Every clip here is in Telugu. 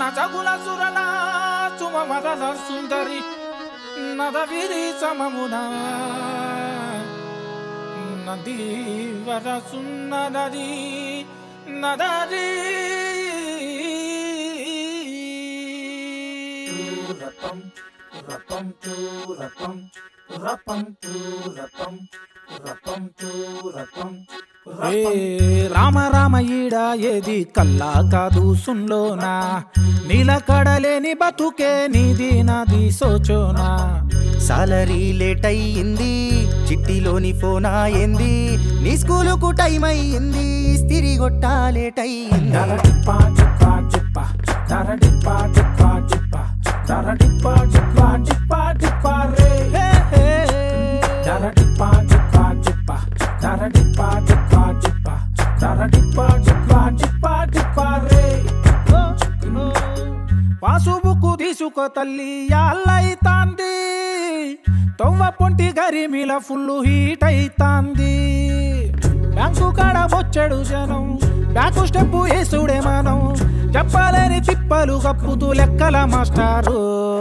నజగుల సురల సుమ మదన సుందరి నదవిరి సమమున నది వరసున్నది నదరి రపం రపం తూ రపం రపం తూ రపం రపం తూ రపం ఏ రామ రామ ఈడ ఏది కల్లా కాదు సున్లోనా నీల కడలేని బతుకే నీది నాది సోచోనా సాలరీ లేట్ అయ్యింది చిట్టిలోని ఫోన్ అయింది నీ స్కూలుకు టైం అయ్యింది స్తిరి గొట్ట లేట్ అయ్యింది దరడిప్పా జిప్పా జిప్పా దరడిప్పా జిప్పా జిప్పా దరడిప్పా జిప్పా జిప్పా జిప్పా రే దరడిప్పా జిప్పా జిప్పా దరడిప్పా జిప్పా జిప్పా దరడిప్పా జిప్పా జిప్పా జిప్పా రే పాసుబుక్కు తీసుకో తల్లి యాళ్ళైతాంది తొవ్వ పొంటి గరిమిల ఫుల్ హీట్ అయితాంది బ్యాంకు కాడ బొచ్చడు జనం బ్యాకు స్టెప్ వేసుడే మనం చెప్పలేని తిప్పలు కప్పుతూ లెక్కల మాస్టారు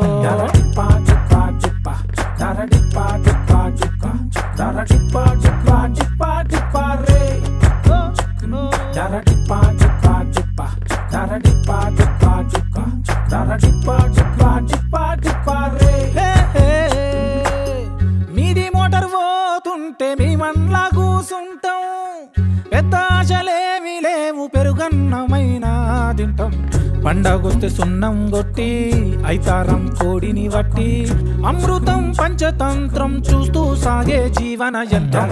మీది మోటార్ పోతుంటే మీ మన్లా కూసుంటాం పెద్ద ఆశలేమి లేవు పెరుగన్నమైనా తింటాం పండగొస్తే సున్నం కొట్టి ఐతారం కోడిని వట్టి అమృతం పంచతంత్రం చూస్తూ సాగే జీవన యంత్రం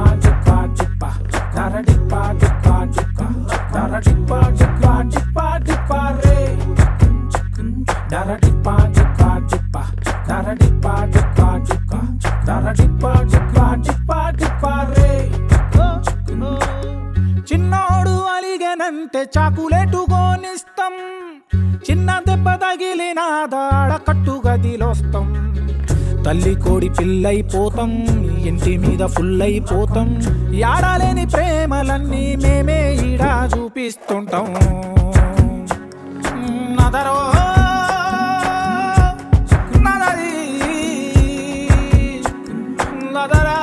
చిన్నోడు అలిగనంటే చాకులేటు గోనిస్తాం చిన్న దెబ్బ తగిలిన దాడ కట్టు గదిలోస్తాం తల్లి కోడి పిల్లైపోతాం ఇంటి మీద ఫుల్ అయిపోతాం యాడాలేని ప్రేమలన్నీ మేమే ఈడా చూపిస్తుంటాం నదరో నదరి నదరా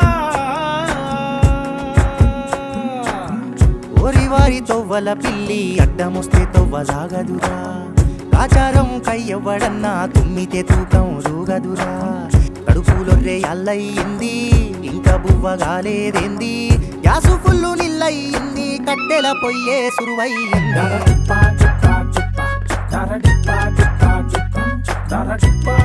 ఓరి వారి తొవ్వల పిల్లి అడ్డమొస్తే తొవ్వ సాగదురా ఆచారం కయ్యవ్వడన్నా తుమ్మితే తూకం దూగదురా కడుపులొర్రే అల్లయ్యింది ఇంకా బువ్వ గాలేదేంది గ్యాసు ఫుల్లు నిల్లయ్యింది కట్టెల పొయ్యే సురువయ్యింది Dara dippa, dippa, dippa, dara dippa, dippa, dippa, dara dippa,